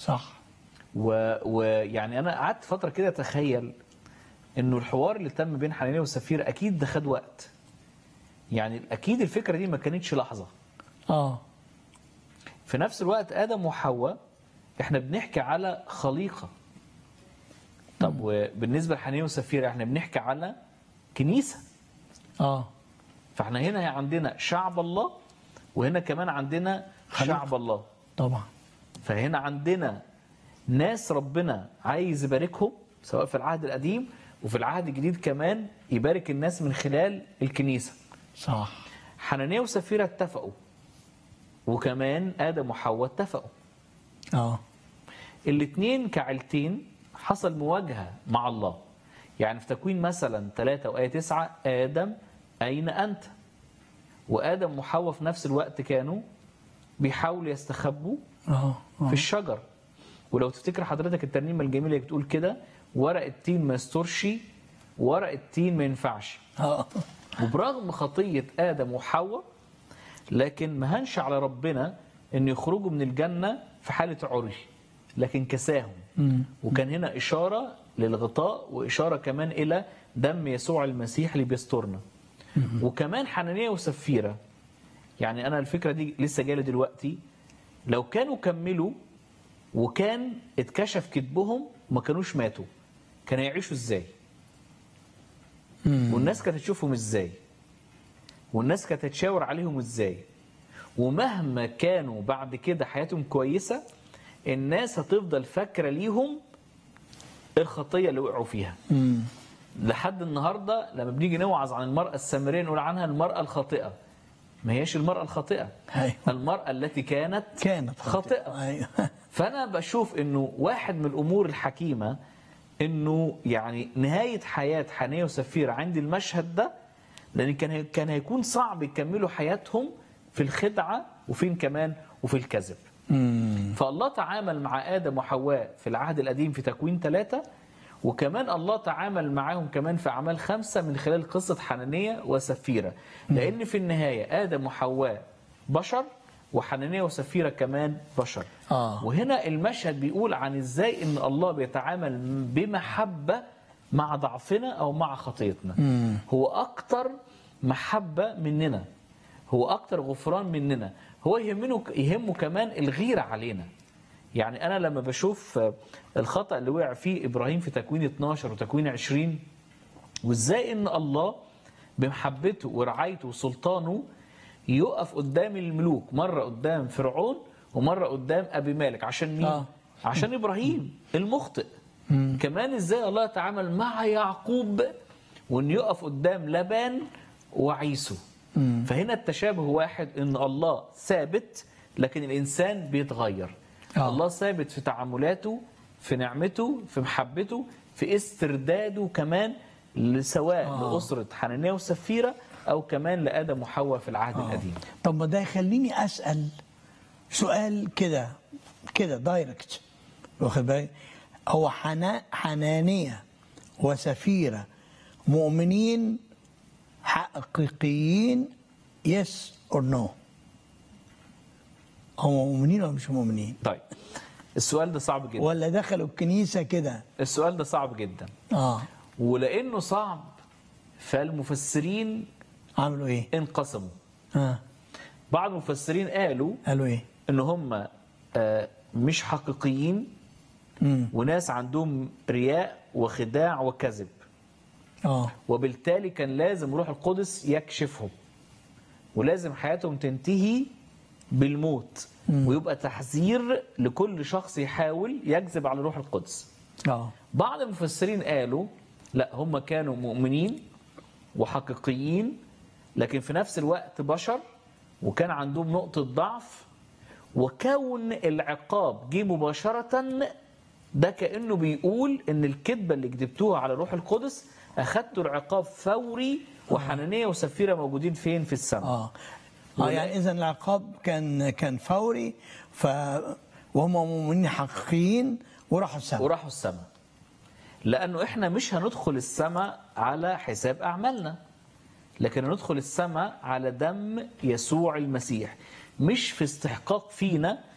صح و- ويعني انا قعدت فتره كده اتخيل انه الحوار اللي تم بين حنانيا وسفيرة اكيد ده خد وقت يعني اكيد الفكره دي ما كانتش لحظه اه في نفس الوقت ادم وحواء احنا بنحكي على خليقه طب وبالنسبه لحنانيا وسفيرة احنا بنحكي على كنيسه اه فاحنا هنا عندنا شعب الله وهنا كمان عندنا شعب الله طبعا فهنا عندنا ناس ربنا عايز يباركهم سواء في العهد القديم وفي العهد الجديد كمان يبارك الناس من خلال الكنيسة صح حنانيا وسفيرة اتفقوا وكمان آدم وحواء اتفقوا اه الاثنين كعيلتين حصل مواجهة مع الله يعني في تكوين مثلا 3 وآية 9 آدم أين أنت وآدم وحواء في نفس الوقت كانوا بيحاولوا يستخبوا اه في اه الشجر ولو تفتكر حضرتك الترنيمه الجميله اللي بتقول كده ورق التين ما يسترش ورق التين ما ينفعش اه وبرغم خطيه ادم وحواء لكن ما هنش على ربنا ان يخرجوا من الجنه في حاله عري لكن كساهم مم. وكان هنا اشاره للغطاء واشاره كمان الى دم يسوع المسيح اللي بيسترنا وكمان حنانيا وسفيره يعني انا الفكره دي لسه جايه لي دلوقتي لو كانوا كملوا وكان اتكشف كذبهم ما كانوش ماتوا كان هيعيشوا ازاي مم. والناس كانت تشوفهم ازاي والناس كانت تشاور عليهم ازاي ومهما كانوا بعد كده حياتهم كويسه الناس هتفضل فاكره ليهم الخطيه اللي وقعوا فيها مم. لحد النهارده لما بنيجي نوعظ عن المراه السامريه نقول عنها المراه الخاطئه ما هيش المراه الخاطئه ايوه المراه التي كانت كانت خاطئه ايوه فانا بشوف انه واحد من الامور الحكيمه انه يعني نهايه حياه حنيه وسفيره عند المشهد ده لان كان كان هيكون صعب يكملوا حياتهم في الخدعه وفين كمان وفي الكذب مم. فالله تعامل مع ادم وحواء في العهد القديم في تكوين ثلاثه وكمان الله تعامل معاهم كمان في اعمال خمسه من خلال قصه حنانيه وسفيره لان في النهايه ادم وحواء بشر وحنانيه وسفيره كمان بشر اه وهنا المشهد بيقول عن ازاي ان الله بيتعامل بمحبه مع ضعفنا او مع خطيتنا مم. هو اكتر محبه مننا هو اكتر غفران مننا هو يهمنه يهمه كمان الغيره علينا يعني انا لما بشوف الخطا اللي وقع فيه ابراهيم في تكوين 12 وتكوين 20 وازاي ان الله بمحبته ورعايته وسلطانه يقف قدام الملوك مره قدام فرعون ومره قدام ابي مالك عشان مين آه. عشان ابراهيم المخطئ مم. كمان ازاي الله تعامل مع يعقوب وان يقف قدام لبان وعيسو مم. فهنا التشابه واحد ان الله ثابت لكن الانسان بيتغير آه. الله ثابت في تعاملاته في نعمته في محبته في استرداده كمان سواء آه. لاسره حنانيا وسفيره او كمان لادم وحواء في العهد آه. القديم طب ما ده يخليني اسال سؤال كده كده دايركت واخد بالك هو حنا حنانيه وسفيره مؤمنين حقيقيين يس اور نو هم مؤمنين ولا مش مؤمنين طيب السؤال ده صعب جدا ولا دخلوا الكنيسه كده السؤال ده صعب جدا اه ولانه صعب فالمفسرين عملوا ايه انقسموا اه بعض المفسرين قالوا قالوا ايه ان هم آه، مش حقيقيين امم وناس عندهم رياء وخداع وكذب اه وبالتالي كان لازم روح القدس يكشفهم ولازم حياتهم تنتهي بالموت مم. ويبقى تحذير لكل شخص يحاول يكذب على روح القدس اه بعض المفسرين قالوا لا هم كانوا مؤمنين وحقيقيين لكن في نفس الوقت بشر وكان عندهم نقطة ضعف وكون العقاب جه مباشرة ده كأنه بيقول إن الكذبة اللي كذبتوها على الروح القدس أخدتوا العقاب فوري وحنانية وسفيرة موجودين فين في السماء اه اه يعني اذا العقاب كان كان فوري ف وهم مؤمنين حقيقيين وراحوا السماء وراحوا السماء لانه احنا مش هندخل السماء على حساب اعمالنا لكن ندخل السماء على دم يسوع المسيح مش في استحقاق فينا